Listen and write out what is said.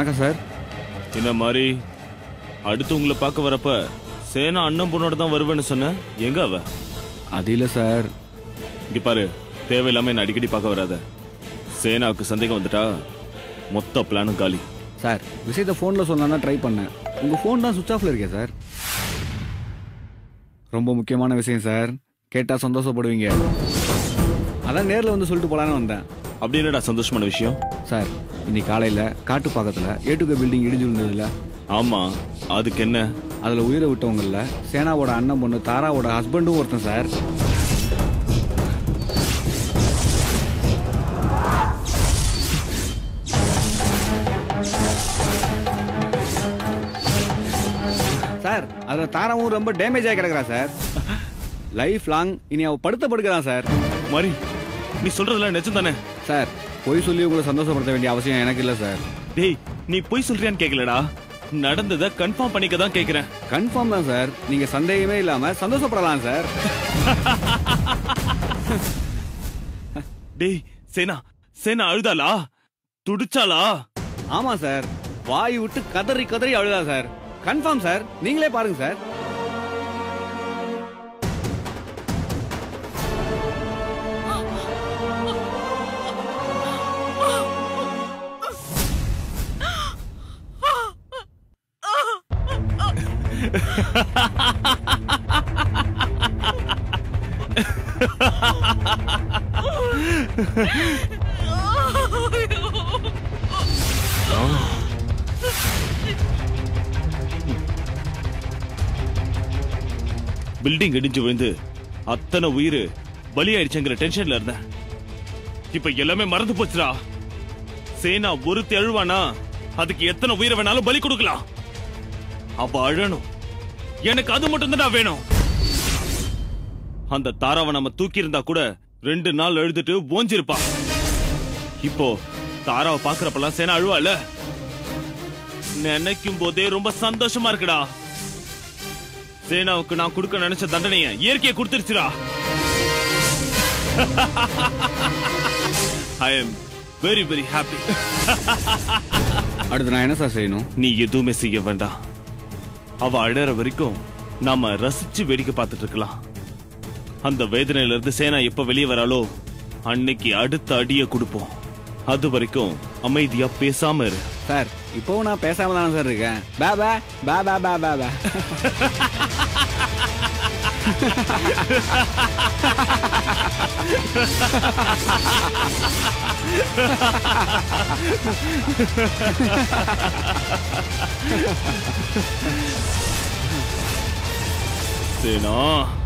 வணக்கம் சார் இந்த மாதிரி அடுத்து உங்களை பார்க்க வரப்ப சேனா அண்ணன் பொண்ணோட தான் வருவேன்னு சொன்ன எங்க அவ அது இல்லை சார் இங்க பாரு தேவையில்லாம என்ன அடிக்கடி பார்க்க வராத சேனாவுக்கு சந்தேகம் வந்துட்டா மொத்த பிளானும் காலி சார் விஷயத்தை ஃபோனில் சொல்லலாம் ட்ரை பண்ணேன் உங்கள் ஃபோன் தான் சுவிச் ஆஃப்ல இருக்கே சார் ரொம்ப முக்கியமான விஷயம் சார் கேட்டால் சந்தோஷப்படுவீங்க அதான் நேரில் வந்து சொல்லிட்டு போலான்னு வந்தேன் அப்படி என்னடா சந்தோஷமான விஷயம் சார் இன்னைக்கு காலையில் காட்டு பக்கத்தில் ஏட்டுக்க பில்டிங் இடிஞ்சு விழுந்ததுல ஆமா அதுக்கு என்ன அதில் உயிரை விட்டவங்கள சேனாவோட அண்ணன் பொண்ணு தாராவோட ஹஸ்பண்டும் ஒருத்தன் சார் சார் அதில் தாராவும் ரொம்ப டேமேஜ் ஆகி கிடக்குறா சார் லைஃப் லாங் இனி அவ படுத்த படுக்கிறான் சார் மாதிரி நீ சொல்றதெல்லாம் நிஜம் தானே சார் பொய் சொல்லி உங்களை சந்தோஷப்படுத்த வேண்டிய அவசியம் எனக்கு இல்லை சார் டேய் நீ பொய் சொல்றியான்னு கேக்கலடா நடந்ததை கன்ஃபார்ம் பண்ணிக்க தான் கேக்குறேன் கன்ஃபார்ம் தான் சார் நீங்க சந்தேகமே இல்லாம சந்தோஷப்படலாம் சார் டேய் சேனா சேனா அழுதாளா துடிச்சாளா ஆமா சார் வாய் விட்டு கதறி கதறி அழுதா சார் கன்ஃபார்ம் சார் நீங்களே பாருங்க சார் பில்டிங் இடிஞ்சு விழுந்து அத்தனை உயிர் பலியாயிடுச்சுங்கிற டென்ஷன்ல இருந்தேன் இப்ப எல்லாமே மறந்து போச்சுடா சேனா ஒருத்தி அழுவானா அதுக்கு எத்தனை உயிரை வேணாலும் பலி கொடுக்கலாம் அவ அழணும் எனக்கு அது மட்டும் தான் வேணும் அந்த தாராவை நம்ம தூக்கி இருந்தா கூட ரெண்டு நாள் அழுதுட்டு ஓஞ்சிருப்பா இப்போ தாராவை பாக்குறப்பெல்லாம் சேனா அழுவால நினைக்கும் போதே ரொம்ப சந்தோஷமா இருக்குடா சேனாவுக்கு நான் கொடுக்க நினைச்ச தண்டனைய இயற்கையை கொடுத்துருச்சுடா I am very very happy அடுத்து நான் என்ன சார் செய்யணும் நீ எதுவுமே செய்ய வேண்டாம் அவ அழற வரைக்கும் நாம ரசிச்சு வேடிக்கை பார்த்துட்டு இருக்கலாம் அந்த வேதனையில இருந்து சேனா எப்ப வெளியே வராளோ அன்னைக்கு அடுத்த அடிய கொடுப்போம் அது வரைக்கும் அமைதியா பேசாம இரு சார் இப்போவும் நான் பேசாம தானே சார் இருக்கேன் பே பே பே பே பே பே பே சேனா